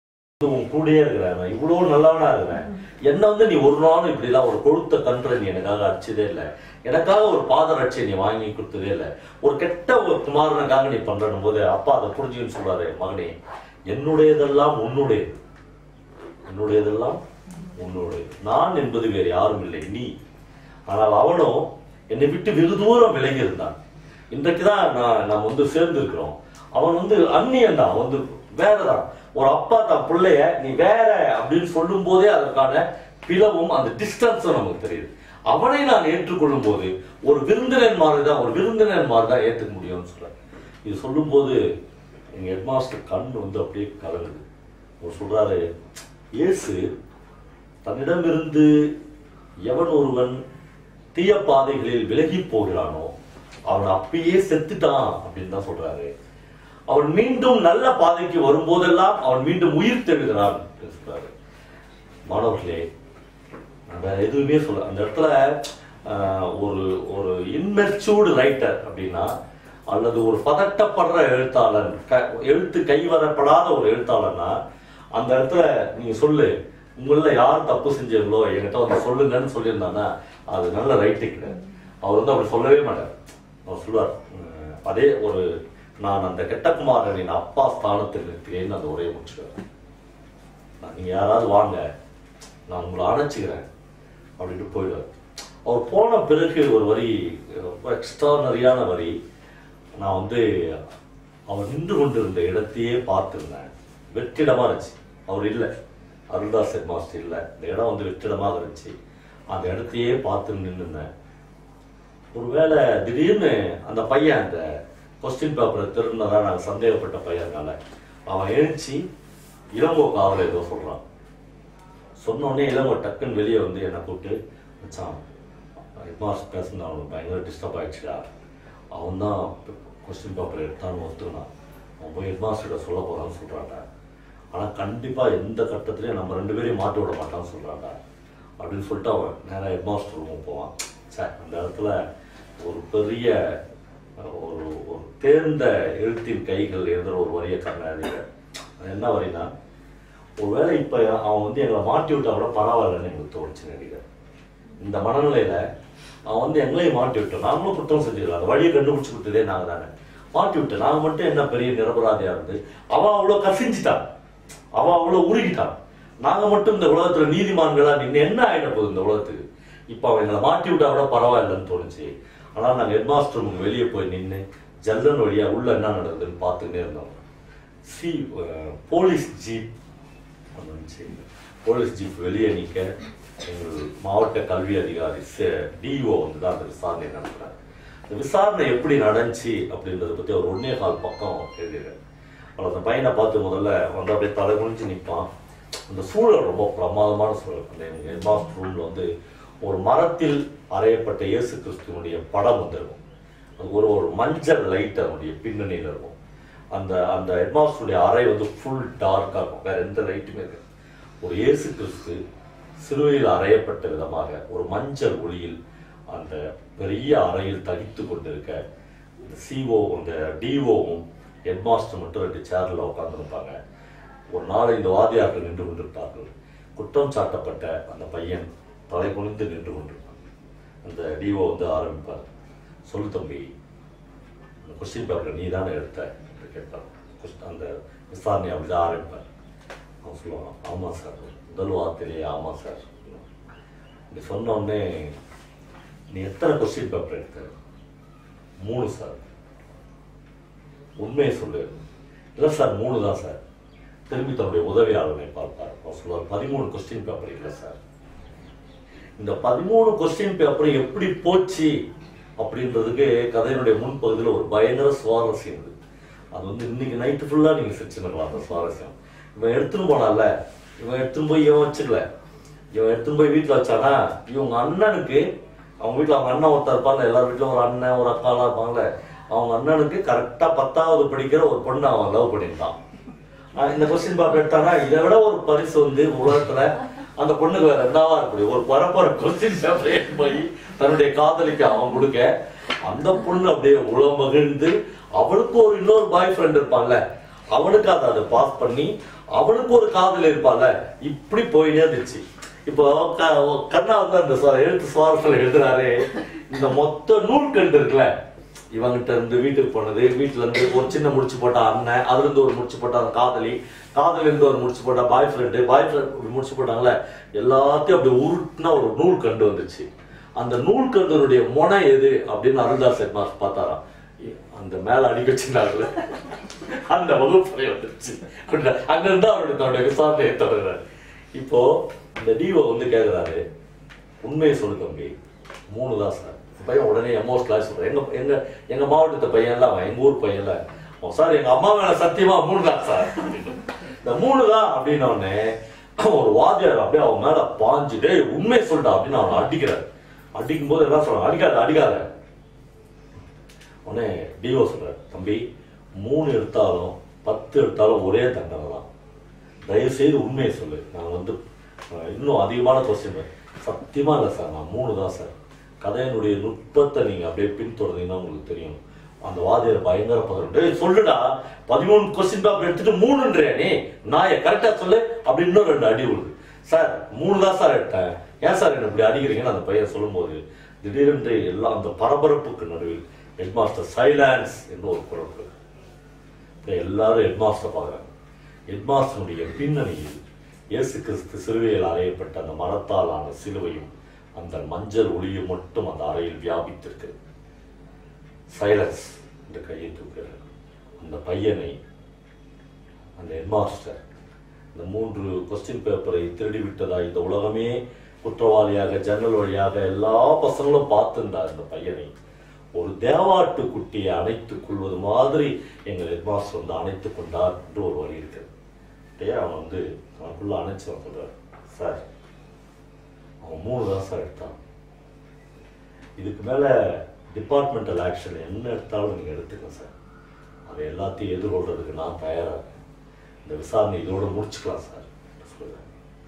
உன் கூடயே இருக்கிறேன் நான் இவ்வளவு நல்லவனா இருக்கிறேன் என்ன வந்து நீ ஒரு நாளும் இப்படி எல்லாம் ஒரு கொழுத்த கன்றை நீ எனக்காக அடிச்சதே இல்லை எனக்காக ஒரு பாதரட்சை நீ வாங்கி கொடுத்ததே இல்லை ஒரு கெட்ட ஒரு குமாரனுக்காக நீ பண்றனும் போது அப்பா அதை புரிஞ்சுன்னு சொல்றாரு மகனே என்னுடையதெல்லாம் உன்னுடையது என்னுடையதெல்லாம் உன்னுடையது நான் என்பது வேறு யாரும் இல்லை நீ ஆனால் அவனோ என்னை விட்டு வெகு தூரம் விலகி இருந்தான் இன்றைக்கு தான் நான் நாம் வந்து சேர்ந்திருக்கிறோம் அவன் வந்து அந்நியன் தான் வந்து வேறதான் ஒரு அப்பா தான் பிள்ளைய நீ வேற அப்படின்னு சொல்லும் போதே அதற்கான பிளவும் அந்த டிஸ்டன்ஸும் நமக்கு தெரியுது அவனை நான் ஏற்றுக்கொள்ளும் போது ஒரு விருந்தினன் மாதிரி தான் ஒரு விருந்தினன் மாதிரி தான் ஏற்றுக்க முடியும்னு சொல்றேன் இது சொல்லும்போது எங்க ஹெட்மாஸ்டர் கண் வந்து அப்படியே கலங்குது அவர் சொல்றாரு இயேசு தன்னிடமிருந்து எவன் ஒருவன் தீய பாதைகளில் விலகி போகிறானோ அவன் அப்பயே செத்துட்டான் அப்படின்னு தான் சொல்றாரு அவன் மீண்டும் நல்ல பாதைக்கு வரும்போதெல்லாம் அவன் மீண்டும் உயிர் தெழுகிறான் அப்படின்னு சொல்றாரு மாணவர்களே நான் வேற எதுவுமே சொல்ல அந்த இடத்துல ஆஹ், ஒரு ஒரு இன்மெச்சூர்டு ரைட்டர் அப்படின்னா அல்லது ஒரு பதட்டப்படுற எழுத்தாளன் க- எழுத்து கைவரப்படாத ஒரு எழுத்தாளன்னா அந்த இடத்துல நீங்க சொல்லு உங்கள யார் தப்பு செஞ்சீங்களோ என்கிட்ட வந்து சொல்லுங்கன்னு சொல்லியிருந்தானா அது நல்ல ரைட்டிங் அவர் வந்து அப்படி சொல்லவே மாட்டார் அவர் சொல்லுவார் "உம், அதே ஒரு நான் அந்த கெட்டகுமாரனின் அப்பா ஸ்தானத்தில் இருக்கிறேன்னு அந்த உரையை முடிச்சுக்கிறேன் நான் நீங்க யாராவது வாங்க நான் உங்களை அணைச்சிக்கிறேன் அப்படின்ட்டு போயிடுவார் அவர் போன பிறகு ஒரு வரி ரொம்ப எக்ஸ்ட்ரானரியான வரி நான் வந்து அவர் நின்று கொண்டிருந்த இடத்தையே பார்த்திருந்தேன் வெற்றிடமா இருந்துச்சு அவர் இல்லை அருள்தாஸ் ஹெட் மாஸ்டர் இல்லை இந்த இடம் வந்து வெற்றிடமாக இருந்துச்சு அந்த இடத்தையே பார்த்து நின்றுருந்தேன் ஒருவேளை திடீர்னு அந்த பையன் அந்த கொஸ்டின் பேப்பரை திருநதா நாங்கள் சந்தேகப்பட்ட பையனால அவன் எழுச்சி இளங்கோ காவல் ஏதோ சொல்றான் சொன்ன உடனே இளங்கோ டக்குன்னு வெளியே வந்து என்னை கூப்பிட்டு மச்சான் ஹெட்மாஸ்டர் பேசுனது அவனுக்கு பயங்கர டிஸ்டர்ப் ஆயிடுச்சுடா அவன் தான் கொஸ்டின் பேப்பர் எடுத்தான்னு ஒத்துக்கினான் அவன் போய் ஹெட்மாஸ்டர்கிட்ட சொல்ல போறான்னு சொல்றான்டா ஆனா கண்டிப்பா எந்த கட்டத்திலையும் நம்ம ரெண்டு பேரையும் மாட்டி விட மாட்டான்னு சொல்றான்டா அப்படின்னு சொல்லிட்டு அவன் நேரா ஹெட்மாஸ்டர் ரூமுக்கு போவான் சே அந்த இடத்துல ஒரு பெரிய ஒரு ஒரு தேர்ந்த எழுத்தின் கைகள் எழுதுற ஒரு வரிய கண்ணாடியில் அது என்ன வரினா ஒருவேளை இப்ப அவன் வந்து எங்களை மாட்டி விட்டா கூட பரவாயில்லன்னு எங்களுக்கு தோணுச்சு நடிகர் இந்த மனநிலையில அவன் வந்து எங்களையும் மாட்டி விட்டோம் நாங்களும் குற்றம் செஞ்சிடலாம் அந்த வழியை கண்டுபிடிச்சு விட்டதே நாங்க தானே மாட்டி விட்டோம் நாங்க மட்டும் என்ன பெரிய நிரபராதியா இருந்து அவன் அவ்வளவு கசிஞ்சிட்டான் அவன் அவ்வளவு உருகிட்டான் நாங்க மட்டும் இந்த உலகத்துல நீதிமான்களா நின்று என்ன ஆயிட போகுது இந்த உலகத்துக்கு இப்ப அவன் எங்களை மாட்டி விட்டா கூட பரவாயில்லைன்னு தோணுச்சு ஆனா நாங்க ஹெட்மாஸ்டர் ரூமுக்கு வெளியே போய் நின்று ஜல்லன் வழியா உள்ள என்ன நடக்குதுன்னு பார்த்துக்கிட்டே இருந்தோம் சி போலீஸ் ஜீப் வந்துச்சு போலீஸ் ஜீப் வெளியே நிற்க எங்கள் மாவட்ட கல்வி அதிகாரி டிஓ வந்து தான் அந்த விசாரணை நடத்துறாரு இந்த விசாரணை எப்படி நடந்துச்சு அப்படின்றத பற்றி ஒரு ஒன்னே கால் பக்கம் எழுதிடுறேன் அவர் அந்த பையனை பார்த்து முதல்ல வந்து அப்படியே தலை குனிஞ்சு நிற்பான் அந்த சூழல் ரொம்ப பிரமாதமான சூழல் அந்த எங்கள் ஹெட்மாஸ்டர் ரூமில் வந்து ஒரு மரத்தில் அறையப்பட்ட இயேசு கிறிஸ்துவனுடைய படம் வந்து இருக்கும் அது ஒரு ஒரு மஞ்சள் லைட் அதனுடைய பின்னணியில் இருக்கும் அந்த அந்த ஹெட்மாஸ்டருடைய அறை வந்து ஃபுல் டார்க்காக இருக்கும் வேற எந்த லைட்டுமே இருக்காது ஒரு இயேசு கிறிஸ்து சிலுவையில் அறையப்பட்ட விதமாக ஒரு மஞ்சள் ஒளியில் அந்த பெரிய அறையில் தகித்து கொண்டிருக்க இந்த சிஓ அந்த டிஓவும் ஹெட்மாஸ்டர் மட்டும் ரெண்டு சேர்ல உட்கார்ந்துருப்பாங்க ஒரு நாள் இந்த வாதியார்கள் நின்று கொண்டிருப்பார்கள் குற்றம் சாட்டப்பட்ட அந்த பையன் தலை குனிந்து நின்று கொண்டிருப்பான் அந்த டிஓ வந்து ஆரம்பிப்பார் சொல்லு தம்பி அந்த கொஸ்டின் பேப்பரை நீ தானே எடுத்த என்று கேட்பார் கொஸ்டின் அந்த விசாரணை அப்படிதான் ஆரம்பிப்பார் அவன் சொல்லுவான் ஆமாம் சார் முதல் வார்த்தையிலேயே ஆமாம் சார் நீ சொன்ன உடனே நீ எத்தனை கொஸ்டின் பேப்பர் எடுத்த மூணு சார் உண்மையை சொல்லு இல்லை சார் மூணு தான் சார் திரும்பி தன்னுடைய உதவியாளனை பார்ப்பார் அவர் சொல்லுவார் பதிமூணு கொஸ்டின் பேப்பர் இல்லை சார் இந்த பதிமூணு கொஸ்டின் பேப்பர் எப்படி போச்சு அப்படின்றதுக்கு கதையினுடைய முன்பகுதியில் ஒரு பயங்கர சுவாரஸ்யம் இருக்கு அது வந்து இன்னைக்கு நைட்டு ஃபுல்லாக நீங்கள் சிரிச்சுருக்கலாம் அந்த சுவாரஸ்யம் இவன் எடுத்துன்னு போனால இவன் எடுத்துன்னு போய் இவன் வச்சுக்கல இவன் எடுத்துன்னு போய் வீட்டில் வச்சானா இவங்க அண்ணனுக்கு அவங்க வீட்டில் அவங்க அண்ணன் ஒருத்தர் இருப்பாங்க எல்லார் வீட்டிலும் ஒரு அண்ணன் ஒரு அக்காலாம் இருப்பாங்கல்ல அவங்க அண்ணனுக்கு கரெக்டாக பத்தாவது படிக்கிற ஒரு பொண்ணு அவன் லவ் பண்ணியிருந்தான் ஆஹ் இந்த கொஸ்டின் பேப்பர் எடுத்தானா இதை விட ஒரு பரிசு வந்து உலகத்துல அந்த பொண்ணுக்கு வேற என்னவா இருக்கு ஒரு பரப்பர கொஸ்டின் பேப்பர் போய் தன்னுடைய காதலிக்கு அவன் கொடுக்க அந்த பொண்ணு அப்படியே உளம் மகிழ்ந்து அவளுக்கு ஒரு இன்னொரு பாய் ஃப்ரெண்ட் இருப்பான்ல அவனுக்கு அதை அதை பாஸ் பண்ணி அவனுக்கு ஒரு காதல் இருப்பால இப்படி போயிட்டே இருந்துச்சு இப்போ க- கண்ணா வந்து அந்த சுவா- எழுத்து சுவாரஸ்யம் எழுதுறாரு இந்த மொத்த நூல்கண்டு இருக்குல்ல இவங்கிட்ட இருந்து வீட்டுக்கு போனது வீட்டுல இருந்து ஒரு சின்ன முடிச்சு போட்ட அண்ணன் அதுல இருந்து ஒரு முடிச்சு போட்ட அந்த காதலி காதலில இருந்து ஒரு முடிச்சு போட்ட பாய் ஃப்ரெண்டு பாய் ஃப்ரெண்ட் முடிச்சு போட்டாங்கல்ல எல்லாத்தையும் அப்படி உருட்டுனா ஒரு நூல் கண்டு வந்துச்சு அந்த நூல் கண்டனுடைய முனை எது அப்படின்னு அருள்தாஸ் ஹெட்மாஸ் பார்த்தாராம் அந்த மேல அடி வச்சிருந்தாங்கல்ல அந்த வகுப்பறை வந்துருச்சு அங்க இருந்து அவருடைய தன்னுடைய விசாரணையை தொடர்றாரு இப்போ இந்த டிஓ வந்து கேக்குறாரு உண்மையை சொல்லு தம்பி மூணு தான் சார் பையன் உடனே எமோஸ் கிளாஸ் சொல்றேன் எங்க எங்க எங்க மாவட்டத்து பையன்ல அவன் எங்க ஊர் பையன்ல அவன் சார் எங்க அம்மா மேல சத்தியமா மூணு தான் சார் இந்த மூணு தான் அப்படின்ன உடனே ஒரு வாத்தியார் அப்படியே அவன் மேல பாஞ்சு டேய் உண்மையை சொல்லிட்டா அப்படின்னு அவனை அடிக்கிறார் அடிக்கும் போது என்ன சொல்றான் அடிக்காத அடிக்காத உடனே டிஓ சொல்றாரு தம்பி மூணு எடுத்தாலும் பத்து எடுத்தாலும் ஒரே தண்டனை தான் தயவு செய்து உண்மையை சொல்லு நான் வந்து அஹ், இன்னும் அதிகமான கொஸ்டின் சத்தியமா இல்லை சார் நான் மூணு தான் சார் கதையினுடைய நுட்பத்தை நீங்க அப்படியே பின்தொடர்ந்தீங்கன்னா உங்களுக்கு தெரியும் அந்த வாதியார் பயங்கர பதறம் டேய் சொல்லுடா பதிமூணு கொஸ்டின் பேப்பர் எடுத்துட்டு மூணுன்றியா நீ நாய கரெக்டா சொல்லு அப்படி இன்னும் ரெண்டு அடி விழுது சார் மூணு தான் சார் எடுத்தேன் ஏன் சார் என்ன இப்படி அடிக்கிறீங்கன்னு அந்த பையன் சொல்லும்போது திடீரென்று எல்லாம் அந்த பரபரப்புக்கு நடுவில் ஹெட்மாஸ்டர் சைலன்ஸ் என்று ஒரு குரல் இருக்கு. இப்ப எல்லாரும் ஹெட்மாஸ்டர் பார்க்குறாங்க ஹெட்மாஸ்டருடைய பின்னணியில் இயேசு கிறிஸ்து சிலுவையில் அறையப்பட்ட அந்த மரத்தால் ஆன சிலுவையும் அந்த மஞ்சள் ஒளியும் மட்டும் அந்த அறையில் வியாபித்திருக்கிறது சைலன்ஸ் என்று கையை தூக்கிறார் அந்த பையனை அந்த ஹெட்மாஸ்டர் இந்த மூன்று கொஸ்டின் பேப்பரை திருடி விட்டதா இந்த உலகமே குற்றவாளியாக ஜன்னல் வழியாக எல்லா பசங்களும் பார்த்திருந்தார் இந்த பையனை ஒரு தேவாட்டு குட்டியை அணைத்துக் கொள்வது மாதிரி எங்கள் ஹெட்மாஸ்டர் வந்து அணைத்துக் கொண்டார் என்று ஒரு வழி இருக்குது அப்படியே அவன் வந்து அவனுக்குள்ள அணைச்சு அவன் சொல்றார் சார் அவன் மூணு தான் சார் எடுத்தான் இதுக்கு மேல டிபார்ட்மெண்டல் ஆக்ஷன் என்ன எடுத்தாலும் நீங்க எடுத்துக்கங்க சார் அதை எல்லாத்தையும் எதிர்கொள்றதுக்கு நான் தயாரா இருக்கேன். இந்த விசாரணை இதோட முடிச்சுக்கலாம் சார் சொல்றேன்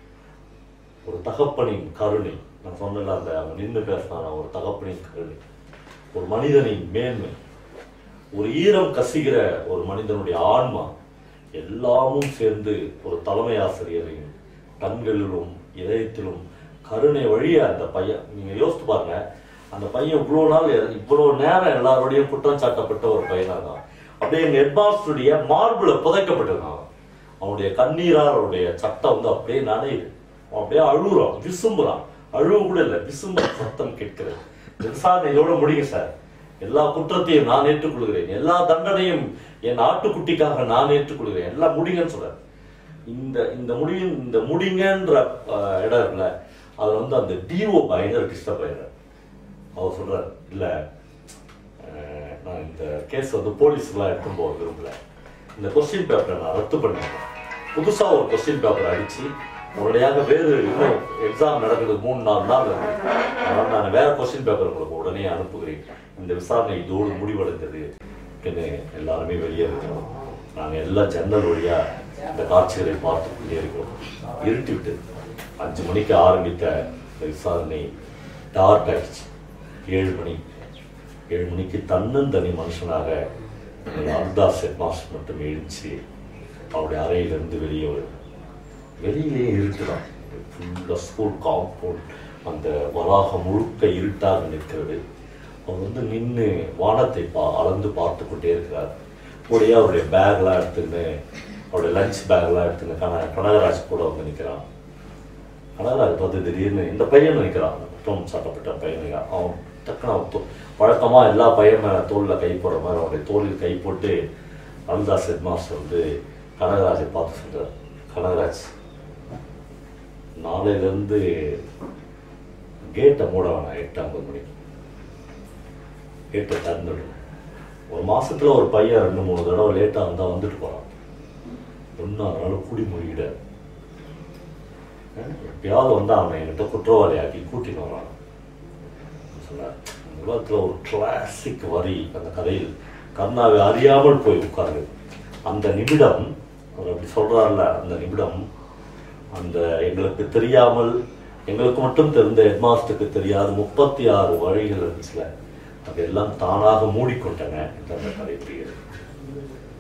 ஒரு தகப்பனின் கருணை நான் சொன்னல அந்த அவன் நின்று பேசினான் ஒரு தகப்பனின் கருணை ஒரு மனிதனின் மேன்மை ஒரு ஈரம் கசிகிற ஒரு மனிதனுடைய ஆன்மா எல்லாமும் சேர்ந்து ஒரு தலைமை ஆசிரியரின் கண்களிலும் இதயத்திலும் கருணை வழிய அந்த பையன் நீங்க யோசித்து பாருங்க அந்த பையன் இவ்வளவு நாள் இவ்வளவு நேரம் எல்லாரோடையும் குற்றம் சாட்டப்பட்ட ஒரு பையனா தான் அப்படியே எங்க ஹெட்மாஸ்டருடைய மார்பிள புதைக்கப்பட்டிருக்கான் அவனுடைய கண்ணீரால் அவருடைய சட்டம் வந்து அப்படியே நனையுது அவன் அப்படியே அழுகுறான் விசும்புறான் அழுவு கூட இல்லை விசும்புற சத்தம் கேட்கிறது இந்த விசாரணை இதோட முடிங்க சார் எல்லா குற்றத்தையும் நான் ஏற்றுக்கொள்கிறேன் எல்லா தண்டனையும் என் ஆட்டுக்குட்டிக்காக நான் ஏற்றுக்கொள்கிறேன் எல்லாம் முடிங்கன்னு சொல்றாரு இந்த இந்த முடிவின் இந்த முடிங்கன்ற அஹ், இடம் இருக்குல்ல அதுல வந்து அந்த டிஓ பயங்கர டிஸ்டர்ப் ஆயிடுறாரு அவர் சொல்றாரு இல்ல அஹ், நான் இந்த கேஸ் வந்து போலீஸ்லாம் எடுத்துன்னு போக விரும்பல இந்த கொஸ்டின் பேப்பரை நான் ரத்து பண்ணிட்டேன் புதுசா ஒரு கொஸ்டின் பேப்பர் அடிச்சு உடனடியாக வேறு இன்னும் எக்ஸாம் நடக்குது மூணு நாலு நாள் இருக்கு. அதனால நான் வேற கொஸ்டின் பேப்பர் உங்களுக்கு உடனே அனுப்புகிறேன் இந்த விசாரணை இதோடு முடிவடைந்தது என்று எல்லாருமே வெளியே இருக்கிறோம் நாங்கள் எல்லா ஜன்னல் வழியா இந்த காட்சிகளை பார்த்து கொண்டே இருக்கிறோம் இருட்டி விட்டது அஞ்சு மணிக்கு ஆரம்பித்த இந்த விசாரணை டார்க் ஆயிடுச்சு ஏழு மணி ஏழு மணிக்கு தன்னந்தனி மனுஷனாக அர்தாஸ் ஹெட் மாஸ்டர் மட்டும் எழுந்துச்சு அவருடைய அறையிலிருந்து வெளியே வருது வெளியிலே இருட்டுதான் ஃபுல்லாக ஸ்கூல் காம்பவுண்ட் அந்த வளாகம் முழுக்க இருட்டாக நிற்கிறது அவர் வந்து நின்று வானத்தை பா அளந்து பார்த்து கொண்டே இருக்கிறார் கூடயே அவருடைய பேக்லாம் எடுத்துன்னு அவருடைய லஞ்ச் பேக்லாம் எடுத்துன்னு கன கனகராஜ் கூட வந்து நிற்கிறான் கனகராஜ் பார்த்து திடீர்னு இந்த பையன் நினைக்கிறான் குற்றம் சாட்டப்பட்ட பையனுங்க அவன் டக்குனு அவன் தோ- வழக்கமா எல்லா பையன் மேல தோல்ல கை போடுற மாதிரி அவனுடைய தோளில் கை போட்டு அருள்தாஸ் ஹெட் மாஸ்டர் வந்து கனகராஜை பார்த்து சொல்றார் கனகராஜ் நாளையிலேருந்து கேட்டை மூட வேணாம் எட்டு ஐம்பது மணிக்கு கேட்டை திறந்துடும் ஒரு மாசத்துல ஒரு பையன் ரெண்டு மூணு தடவை லேட்டாக இருந்தால் வந்துட்டு போகிறான் ஒன்றும் அதனால குடி மொழிகிடாது எப்பயாவது வந்து அவனை என்கிட்ட குற்றவாளியாக்கி கூட்டின்னு வரான் சொன்னார் இந்த உலகத்துல ஒரு கிளாசிக் வரி அந்த கதையில் கர்ணாவை அறியாமல் போய் உட்காரு அந்த நிமிடம் அவர் அப்படி சொல்றாருல அந்த நிமிடம் அந்த எங்களுக்கு தெரியாமல் எங்களுக்கு மட்டும் தெரிந்த ஹெட்மாஸ்டருக்கு தெரியாத முப்பத்தி ஆறு வழிகள் இருந்துச்சுல அதையெல்லாம் தானாக மூடிக்கொண்டன என்று அந்த கதை புரிகிறது